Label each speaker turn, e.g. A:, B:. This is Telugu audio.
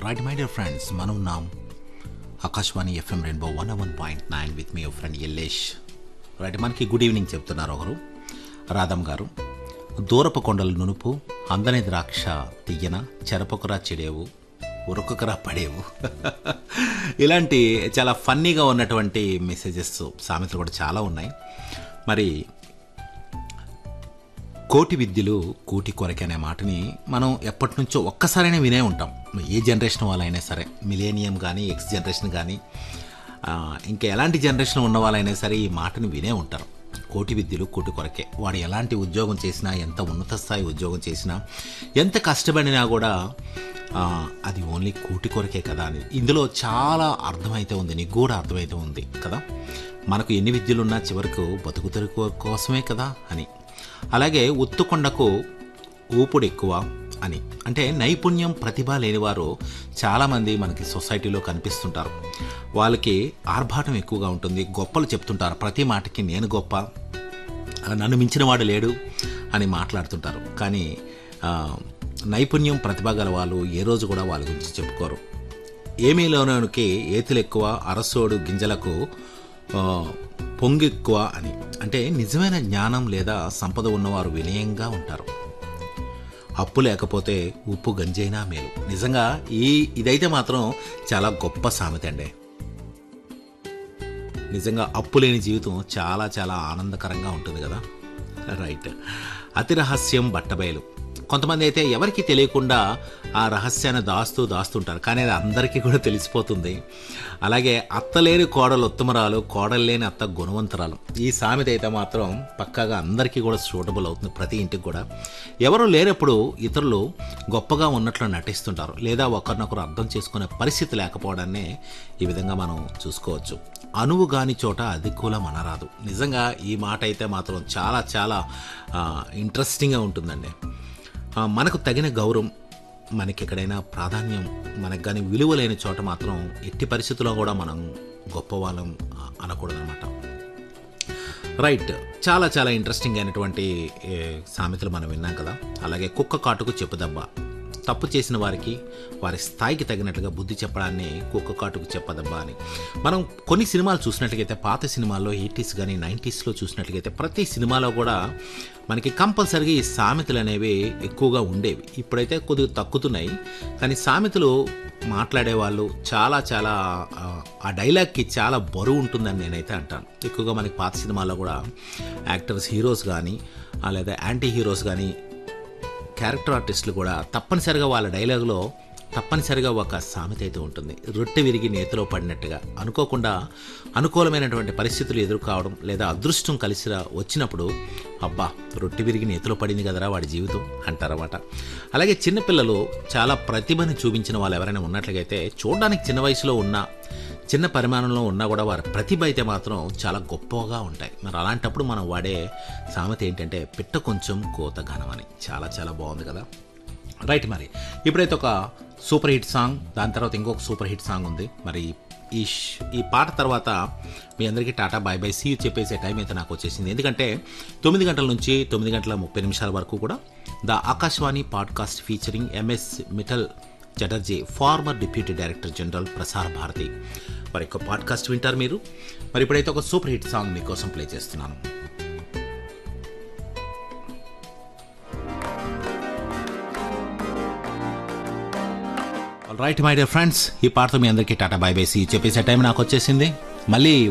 A: రైట్ మై డియర్ ఫ్రెండ్స్ మనం ఉన్నాం Akashvani FM rainbow one one point nine with me friend Ellesh right మనకి గుడ్ ఈవినింగ్ చెప్తున్నారు ఒకరు రాధమ్ గారు దూరపు కొండలు నునుపు అందని ద్రాక్ష తీయన చెరపకురా చెడేవు ఉరకొకరా పడేవు ఇలాంటి చాలా ఫన్నీగా ఉన్నటువంటి మెసేజెస్ సామెతలు కూడా చాలా ఉన్నాయి మరి కోటి విద్యలు కూటి కొరకే అనే మాటని మనం ఎప్పటి నుంచో ఒక్కసారైనా వినే ఉంటాం ఏ జనరేషన్ వాళ్ళైనా సరే మిలేనియం కానీ ఎక్స్ జనరేషన్ కానీ ఆ, ఇంకా ఎలాంటి జనరేషన్ ఉన్న వాళ్ళైనా సరే ఈ మాటని వినే ఉంటారు కోటి విద్యలు కూటి కొరకే వాడు ఎలాంటి ఉద్యోగం చేసినా ఎంత ఉన్నత స్థాయి ఉద్యోగం చేసినా ఎంత కష్టపడినా కూడా ఆ, అది ఓన్లీ కూటి కొరకే కదా అని ఇందులో చాలా అర్థమైతే ఉంది నీకు కూడా అర్థమైతే ఉంది కదా మనకు ఎన్ని విద్యలున్నా చివరకు బతుకు తెరుకు కోసమే కదా అని అలాగే ఉత్తుకొండకు ఊపుడు ఎక్కువ అని అంటే నైపుణ్యం ప్రతిభ లేనివారు చాలామంది మనకి సొసైటీలో కనిపిస్తుంటారు వాళ్ళకి ఆర్భాటం ఎక్కువగా ఉంటుంది గొప్పలు చెప్తుంటారు ప్రతి మాటకి నేను గొప్ప నన్ను మించిన వాడు లేడు అని మాట్లాడుతుంటారు కానీ ఆ, నైపుణ్యం ప్రతిభ గల వాళ్ళు ఏ రోజు కూడా వాళ్ళ గురించి చెప్పుకోరు ఏమీలోనికి ఏతులు ఎక్కువ అరసోడు గింజలకు ఆ, పొంగెక్కువ అని అంటే నిజమైన జ్ఞానం లేదా సంపద ఉన్నవారు వినయంగా ఉంటారు అప్పు లేకపోతే ఉప్పు గంజైనా మేలు నిజంగా ఈ ఇదైతే మాత్రం చాలా గొప్ప సామెత అండి నిజంగా అప్పు లేని జీవితం చాలా చాలా ఆనందకరంగా ఉంటుంది కదా రైట్ అతి రహస్యం బట్టబయలు కొంతమంది అయితే ఎవరికి తెలియకుండా ఆ రహస్యాన్ని దాస్తూ దాస్తుంటారు కానీ అది అందరికీ కూడా తెలిసిపోతుంది అలాగే అత్తలేని కోడలు ఉత్తమరాలు కోడలు లేని అత్త గుణవంతరాలు ఈ సామెత అయితే మాత్రం పక్కాగా అందరికీ కూడా సూటబుల్ అవుతుంది ప్రతి ఇంటికి కూడా ఎవరు లేనప్పుడు ఇతరులు గొప్పగా ఉన్నట్లు నటిస్తుంటారు లేదా ఒకరినొకరు అర్థం చేసుకునే పరిస్థితి లేకపోవడాన్ని ఈ విధంగా మనం చూసుకోవచ్చు అనువు గాని చోట అధికూలం అనరాదు నిజంగా ఈ మాట అయితే మాత్రం చాలా చాలా ఇంట్రెస్టింగ్గా ఉంటుందండి ఆ, మనకు తగిన గౌరవం మనకి ఎక్కడైనా ప్రాధాన్యం మనకు కానీ విలువ లేని చోట మాత్రం ఎట్టి పరిస్థితుల్లో కూడా మనం గొప్పవాళ్ళం ఆ, అనకూడదన్నమాట రైట్ చాలా చాలా ఇంట్రెస్టింగ్ అయినటువంటి ఏ, సామెతలు మనం విన్నాం కదా అలాగే కుక్క కాటుకు చెప్పుదబ్బ తప్పు చేసిన వారికి వారి స్థాయికి తగినట్లుగా బుద్ధి చెప్పడాన్ని కుక్క కాటుకు చెప్పదబ్బా అని మనం కొన్ని సినిమాలు చూసినట్లయితే పాత సినిమాల్లో ఎయిటీస్ కానీ నైంటీస్లో చూసినట్లయితే ప్రతి సినిమాలో కూడా మనకి కంపల్సరీగా ఈ సామెతలు అనేవి ఎక్కువగా ఉండేవి ఇప్పుడైతే కొద్దిగా తగ్గుతున్నాయి కానీ సామెతలు మాట్లాడేవాళ్ళు చాలా చాలా ఆ, ఆ డైలాగ్కి చాలా బరువు ఉంటుందని నేనైతే అంటాను ఎక్కువగా మనకి పాత సినిమాల్లో కూడా యాక్టర్స్ హీరోస్ కానీ ఆ, లేదా యాంటీ హీరోస్ కానీ క్యారెక్టర్ ఆర్టిస్టులు కూడా తప్పనిసరిగా వాళ్ళ డైలాగులో తప్పనిసరిగా ఒక సామెత అయితే ఉంటుంది రొట్టె విరిగి నేతిలో పడినట్టుగా అనుకోకుండా అనుకూలమైనటువంటి పరిస్థితులు ఎదురు కావడం లేదా అదృష్టం కలిసి రా- వచ్చినప్పుడు అబ్బా రొట్టె విరిగి నేతిలో పడింది కదరా వాడి జీవితం అంటారన్నమాట అలాగే చిన్నపిల్లలు చాలా ప్రతిభని చూపించిన వాళ్ళు ఎవరైనా ఉన్నట్లయితే చూడడానికి చిన్న వయసులో ఉన్న చిన్న పరిమాణంలో ఉన్నా కూడా వారి ప్రతిభ అయితే మాత్రం చాలా గొప్పగా ఉంటాయి మరి అలాంటప్పుడు మనం వాడే సామెత ఏంటంటే పిట్ట కొంచెం కోత ఘనం అని చాలా చాలా బాగుంది కదా రైట్ మరి ఇప్పుడైతే ఒక సూపర్ హిట్ సాంగ్ దాని తర్వాత ఇంకొక సూపర్ హిట్ సాంగ్ ఉంది మరి ఈ ష్- ఈ పాట తర్వాత మీ అందరికీ టాటా బాయ్ బై సీ చెప్పేసే టైం అయితే నాకు వచ్చేసింది ఎందుకంటే తొమ్మిది గంటల నుంచి తొమ్మిది గంటల ముప్పై నిమిషాల వరకు కూడా the Akashvani podcast featuring MS Mithal Chatterjee former deputy director general Prasar Bharati మరి యొక్క పాడ్కాస్ట్ వింటారు మీరు మరి ఇప్పుడైతే ఒక సూపర్ హిట్ సాంగ్ మీకోసం ప్లే చేస్తున్నాను రైట్ మై డియర్ ఫ్రెండ్స్ ఈ పాటతో మీ అందరికీ టాటా బై బై సీ చెప్పేసే టైం నాకు వచ్చేసింది మళ్ళీ